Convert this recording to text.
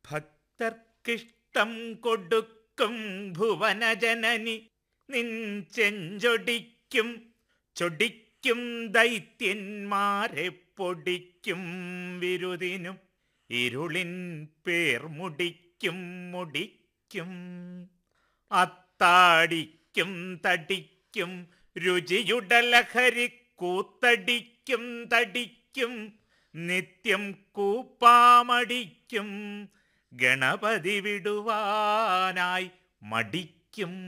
ഭക്തർക്കിഷ്ടം കൊടുക്കും ഭുവനജനനി നിൻ ചെഞ്ചൊടിക്കും ചൊടിക്കും ദൈത്യന്മാരെ പൊടിക്കും വിരുദിനും ഇരുളിൻ പേർ മുടിക്കും മുടിക്കും അത്താടിക്കും തടിക്കും രുചിയുടെ ലഹരി കൂത്തടിക്കും തടിക്കും നിത്യം കൂപ്പാമടിക്കും ഗണപതി വിടുവാനായി മടിക്കും